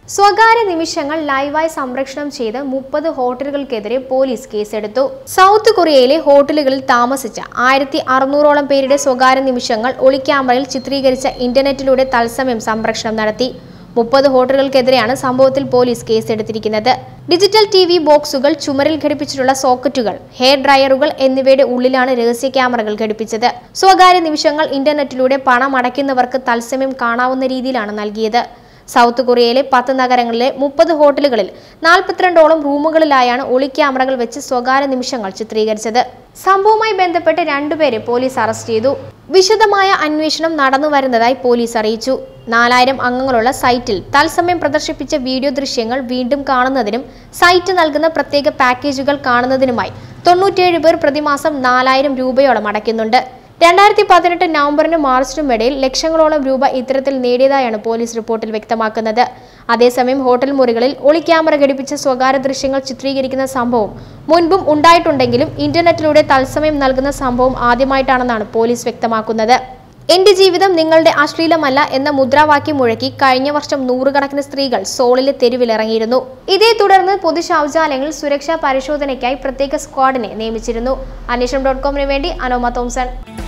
സ്വകാര്യ നിമിഷങ്ങൾ ലൈവായി സംരക്ഷണം ചെയ്ത് മുപ്പത് ഹോട്ടലുകൾക്കെതിരെ പോലീസ് കേസെടുത്തു സൗത്ത് കൊറിയയിലെ ഹോട്ടലുകളിൽ താമസിച്ച ആയിരത്തി അറുന്നൂറോളം പേരുടെ സ്വകാര്യ നിമിഷങ്ങൾ ഒളിക്യാമറയിൽ ചിത്രീകരിച്ച ഇന്റർനെറ്റിലൂടെ തത്സമയം സംരക്ഷണം നടത്തി മുപ്പത് ഹോട്ടലുകൾക്കെതിരെയാണ് സംഭവത്തിൽ പോലീസ് കേസെടുത്തിരിക്കുന്നത് ഡിജിറ്റൽ ടി വി ബോക്സുകൾ ചുമരിൽ ഘടിപ്പിച്ചിട്ടുള്ള സോക്കറ്റുകൾ ഹെയർ ഡ്രയറുകൾ എന്നിവയുടെ ഉള്ളിലാണ് രഹസ്യ ക്യാമറകൾ ഘടിപ്പിച്ചത് സ്വകാര്യ നിമിഷങ്ങൾ ഇന്റർനെറ്റിലൂടെ പണം അടയ്ക്കുന്നവർക്ക് തത്സമയം കാണാവുന്ന രീതിയിലാണ് നൽകിയത് സൗത്ത് കൊറിയയിലെ പത്ത് നഗരങ്ങളിലെ മുപ്പത് ഹോട്ടലുകളിൽ നാൽപ്പത്തിരണ്ടോളം റൂമുകളിലായാണ് ഒളി ക്യാമറകൾ വെച്ച് സ്വകാര്യ നിമിഷങ്ങൾ ചിത്രീകരിച്ചത് സംഭവവുമായി ബന്ധപ്പെട്ട് രണ്ടുപേരെ പോലീസ് അറസ്റ്റ് ചെയ്തു വിശദമായ അന്വേഷണം നടന്നു വരുന്നതായി പോലീസ് അറിയിച്ചു നാലായിരം അംഗങ്ങളുള്ള സൈറ്റിൽ തത്സമയം പ്രദർശിപ്പിച്ച വീഡിയോ ദൃശ്യങ്ങൾ വീണ്ടും കാണുന്നതിനും സൈറ്റ് നൽകുന്ന പ്രത്യേക പാക്കേജുകൾ കാണുന്നതിനുമായി തൊണ്ണൂറ്റിയേഴ് പേർ പ്രതിമാസം നാലായിരം രൂപയോളം അടയ്ക്കുന്നുണ്ട് രണ്ടായിരത്തി പതിനെട്ട് നവംബറിനും മാർച്ചിനും ഇടയിൽ ലക്ഷങ്ങളോളം രൂപ ഇത്തരത്തിൽ നേടിയതായാണ് പോലീസ് റിപ്പോർട്ടിൽ വ്യക്തമാക്കുന്നത് അതേസമയം ഹോട്ടൽ മുറികളിൽ ഒളി ക്യാമറ ഘടിപ്പിച്ച സ്വകാര്യ ദൃശ്യങ്ങൾ ചിത്രീകരിക്കുന്ന സംഭവം മുൻപും ഉണ്ടായിട്ടുണ്ടെങ്കിലും ഇന്റർനെറ്റിലൂടെ തത്സമയം നൽകുന്ന സംഭവം ആദ്യമായിട്ടാണെന്നാണ് പോലീസ് വ്യക്തമാക്കുന്നത് എന്റെ ജീവിതം നിങ്ങളുടെ അശ്ലീലമല്ല എന്ന മുദ്രാവാക്യം മുഴക്കി കഴിഞ്ഞ വർഷം നൂറുകണക്കിന് സ്ത്രീകൾ സോളിലെ തെരുവിലിറങ്ങിയിരുന്നു ഇതേ തുടർന്ന് പൊതു ശൗചാലയങ്ങളിൽ സുരക്ഷാ പരിശോധനയ്ക്കായി പ്രത്യേക സ്ക്വാഡിനെ നിയമിച്ചിരുന്നു അന്വേഷണം ഡോട്ട് കോമിന് വേണ്ടി അനോമ തോംസൺ